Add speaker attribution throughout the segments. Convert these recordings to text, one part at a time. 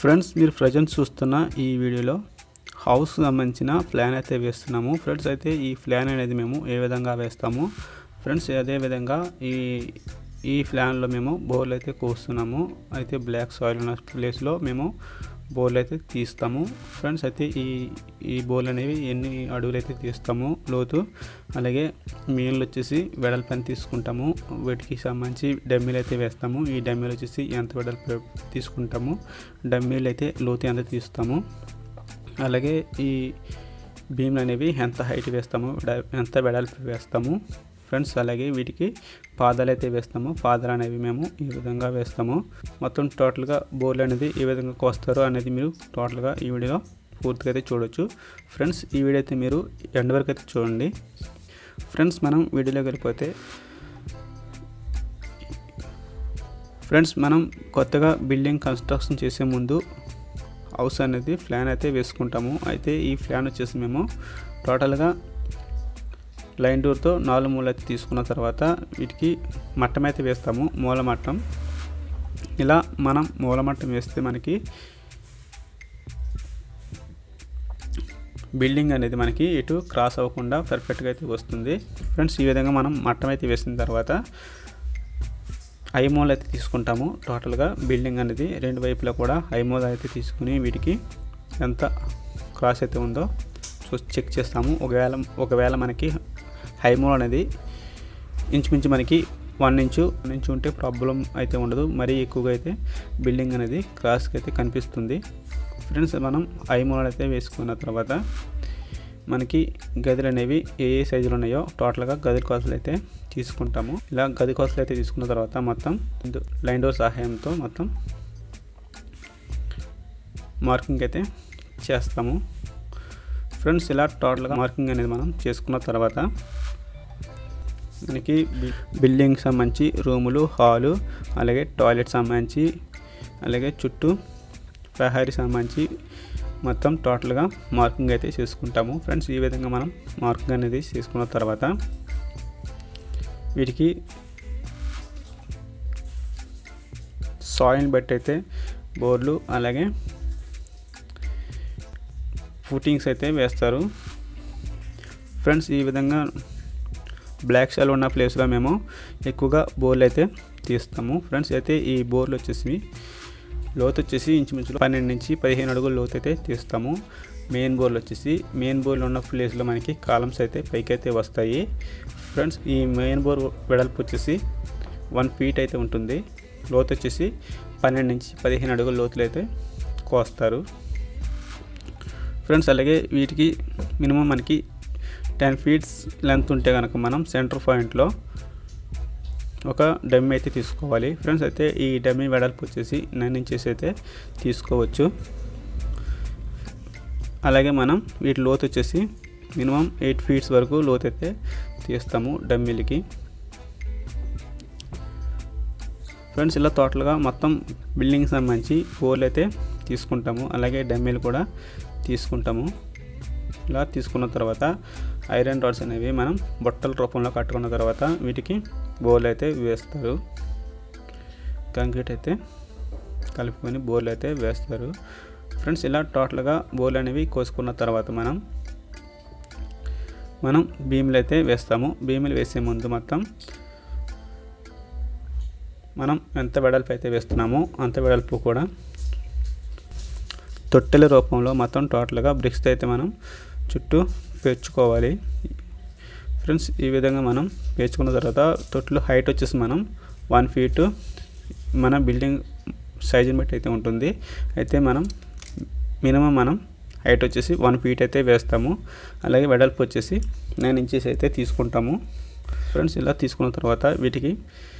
Speaker 1: friends మీరు present చూస్తున్న ఈ వీడియోలో హౌస్ సంబంధించిన ప్లాన్ అయితే వేస్తున్నాము ఫ్రెండ్స్ అయితే ఈ ప్లాన్ అనేది మేము ఏ విధంగా వేస్తాము ఫ్రెండ్స్ అదే విధంగా ఈ ఈ ప్లాన్లో మేము బోర్లు అయితే కోస్తున్నాము అయితే బ్లాక్ సాయిల్ ఉన్న ప్లేస్లో మేము బోర్లు అయితే తీస్తాము ఫ్రెండ్స్ అయితే ఈ ఈ బోర్లు అనేవి ఎన్ని అడుగులు అయితే తీస్తాము లోతు అలాగే మీన్లు వచ్చేసి వెడల్పని తీసుకుంటాము వీటికి సంబంధించి డమ్మీలు అయితే వేస్తాము ఈ డమ్మీలు వచ్చేసి ఎంత వెడల్పు తీసుకుంటాము డమ్మీలు అయితే లోతు ఎంత తీస్తాము అలాగే ఈ బీమ్లు అనేవి ఎంత హైట్ వేస్తాము వెడ- ఎంత వెడల్పు వేస్తాము ఫ్రెండ్స్ అలాగే వీటికి పాదాలు అయితే వేస్తాము పాదాలు అనేవి మేము ఈ విధంగా వేస్తాము మొత్తం టోటల్గా బోర్లు అనేది ఏ విధంగా కోస్తారో అనేది మీరు టోటల్గా ఈ వీడియోలో పూర్తిగా అయితే చూడొచ్చు ఫ్రెండ్స్ ఈ వీడియో అయితే మీరు ఎండ్ వరకు అయితే చూడండి ఫ్రెండ్స్ మనం వీడియోలోకి వెళ్ళిపోతే ఫ్రెండ్స్ మనం కొత్తగా బిల్డింగ్ కన్స్ట్రక్షన్ చేసే ముందు హౌస్ అనేది ప్లాన్ అయితే వేసుకుంటాము అయితే ఈ ప్లాన్ వచ్చేసి మేము టోటల్గా లైన్ డోర్తో నాలుగు మూలలు అయితే తీసుకున్న తర్వాత వీటికి మట్టం అయితే వేస్తాము మూల మట్టం ఇలా మనం మూల మట్టం వేస్తే మనకి బిల్డింగ్ అనేది మనకి ఇటు క్రాస్ అవ్వకుండా పర్ఫెక్ట్గా అయితే వస్తుంది ఫ్రెండ్స్ ఈ విధంగా మనం మట్టం అయితే వేసిన తర్వాత ఐమోల్ అయితే తీసుకుంటాము టోటల్గా బిల్డింగ్ అనేది రెండు వైపులా కూడా ఐమోల్ అయితే తీసుకుని వీటికి ఎంత క్రాస్ అయితే ఉందో చూ చెక్ చేస్తాము ఒకవేళ ఒకవేళ మనకి హైమోల్ అనేది ఇంచుమించు మనకి వన్ ఇంచు వన్ ఇంచు ఉంటే ప్రాబ్లం అయితే ఉండదు మరీ ఎక్కువగా అయితే బిల్డింగ్ అనేది క్రాస్కి అయితే కనిపిస్తుంది ఫ్రెండ్స్ మనం ఐమోల్ అయితే వేసుకున్న తర్వాత మనకి గదులు అనేవి ఏ ఏ సైజులు ఉన్నాయో టోటల్గా గది కోతలు అయితే తీసుకుంటాము ఇలా గది కోతలు అయితే తీసుకున్న తర్వాత మొత్తం లైన్ డోర్ సహాయంతో మొత్తం మార్కింగ్ అయితే చేస్తాము ఫ్రెండ్స్ ఇలా టోటల్గా మార్కింగ్ అనేది మనం చేసుకున్న తర్వాత మనకి బి- బిల్డింగ్ సంబంధించి రూములు హాలు అలాగే టాయిలెట్ సంబంధించి అలాగే చుట్టూ ప్రహరీ సంబంధించి మొత్తం టోటల్గా మార్కింగ్ అయితే చేసుకుంటాము ఫ్రెండ్స్ ఈ విధంగా మనం మార్కింగ్ అనేది చేసుకున్న తర్వాత వీటికి సాయిల్ని బట్టి అయితే బోర్లు అలాగే ఫుటింగ్స్ అయితే వేస్తారు ఫ్రెండ్స్ ఈ విధంగా బ్లాక్ షెల్ ఉన్న ప్లేస్లో మేము ఎక్కువగా బోర్లు అయితే తీస్తాము ఫ్రెండ్స్ అయితే ఈ బోర్లు వచ్చేసి లోతు వచ్చేసి ఇంచుమించు పన్నెండు నుంచి పదిహేను అడుగుల లోతు అయితే తీస్తాము మెయిన్ బోర్లు వచ్చేసి మెయిన్ బోర్లు ఉన్న ప్లేస్లో మనకి కాలమ్స్ అయితే పైకి అయితే వస్తాయి ఫ్రెండ్స్ ఈ మెయిన్ బోర్ వెడల్పు వచ్చేసి వన్ ఫీట్ అయితే ఉంటుంది లోతు వచ్చేసి పన్నెండు నుంచి పదిహేను అడుగుల లోతులు అయితే కోస్తారు ఫ్రెండ్స్ అలాగే వీటికి మినిమం మనకి టెన్ ఫీట్స్ లెంత్ ఉంటే కనుక మనం సెంటర్ పాయింట్లో ఒక డమ్మీ అయితే తీసుకోవాలి ఫ్రెండ్స్ అయితే ఈ డమ్మీ వెడల్పు వచ్చేసి నైన్ ఇంచెస్ అయితే తీసుకోవచ్చు అలాగే మనం వీటి లోతు వచ్చేసి మినిమం ఎయిట్ ఫీట్స్ వరకు లోతు అయితే తీస్తాము డమ్మీలకి ఫ్రెండ్స్ ఇలా టోటల్గా మొత్తం బిల్డింగ్ సంబంధించి బోర్లు అయితే తీసుకుంటాము అలాగే డమ్మీలు కూడా తీసుకుంటాము ఇలా తీసుకున్న తర్వాత ఐరన్ రాడ్స్ అనేవి మనం బొట్టల రూపంలో కట్టుకున్న తర్వాత వీటికి బోర్లు అయితే వేస్తారు కంక్రీట్ అయితే కలుపుకొని బోర్లు అయితే వేస్తారు ఫ్రెండ్స్ ఇలా టోటల్గా బోర్లు అనేవి కోసుకున్న తర్వాత మనం మనం భీములు అయితే వేస్తాము భీములు వేసే ముందు మొత్తం మనం ఎంత వెడల్పు అయితే వేస్తున్నామో అంత వెడల్పు కూడా తొట్టెల రూపంలో మొత్తం టోటల్గా బ్రిక్స్ అయితే మనం చుట్టూ పేర్చుకోవాలి ఫ్రెండ్స్ ఈ విధంగా మనం పేర్చుకున్న తర్వాత తొట్లు హైట్ వచ్చేసి మనం వన్ ఫీట్ మన బిల్డింగ్ సైజుని బట్టి అయితే ఉంటుంది అయితే మనం మినిమం మనం హైట్ వచ్చేసి వన్ ఫీట్ అయితే వేస్తాము అలాగే వెడల్పు వచ్చేసి నైన్ ఇంచెస్ అయితే తీసుకుంటాము ఫ్రెండ్స్ ఇలా తీసుకున్న తర్వాత వీటికి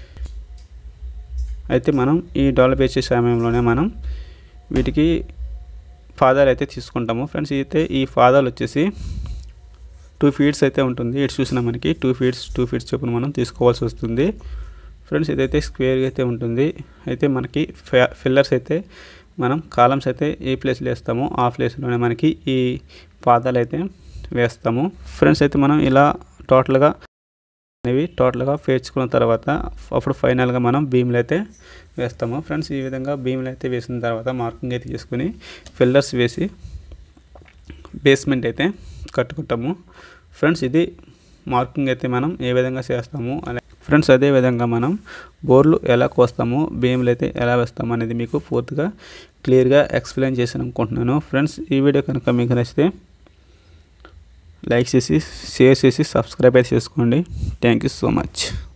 Speaker 1: అయితే మనం ఈ డాలర్ వేసే సమయంలోనే మనం వీటికి ఫాదాలు అయితే తీసుకుంటాము ఫ్రెండ్స్ అయితే ఈ ఫాదాలు వచ్చేసి టూ ఫీట్స్ అయితే ఉంటుంది ఇటు చూసిన మనకి టూ ఫీట్స్ టూ ఫీట్స్ చొప్పున మనం తీసుకోవాల్సి వస్తుంది ఫ్రెండ్స్ ఇదైతే స్క్వేర్గా అయితే ఉంటుంది అయితే మనకి ఫిల్లర్స్ అయితే మనం కాలమ్స్ అయితే ఏ ప్లేస్లో వేస్తామో ఆ ప్లేస్లోనే మనకి ఈ పాదాలు అయితే వేస్తాము ఫ్రెండ్స్ అయితే మనం ఇలా టోటల్గా అనేవి టోటల్గా పేర్చుకున్న తర్వాత అప్పుడు ఫైనల్గా మనం బీమ్లు అయితే వేస్తాము ఫ్రెండ్స్ ఈ విధంగా బీమ్లు అయితే వేసిన తర్వాత మార్కింగ్ అయితే చేసుకుని ఫిల్లర్స్ వేసి బేస్మెంట్ అయితే కట్టుకుంటాము ఫ్రెండ్స్ ఇది మార్కింగ్ అయితే మనం ఏ విధంగా చేస్తాము అనే ఫ్రెండ్స్ అదే విధంగా మనం బోర్లు ఎలా కోస్తాము బీమ్లు అయితే ఎలా వేస్తాము అనేది మీకు పూర్తిగా క్లియర్గా ఎక్స్ప్లెయిన్ చేశాను అనుకుంటున్నాను ఫ్రెండ్స్ ఈ వీడియో కనుక మీకు నచ్చితే లైక్ చేసి షేర్ చేసి సబ్స్క్రైబ్ అయితే చేసుకోండి థ్యాంక్ యూ సో మచ్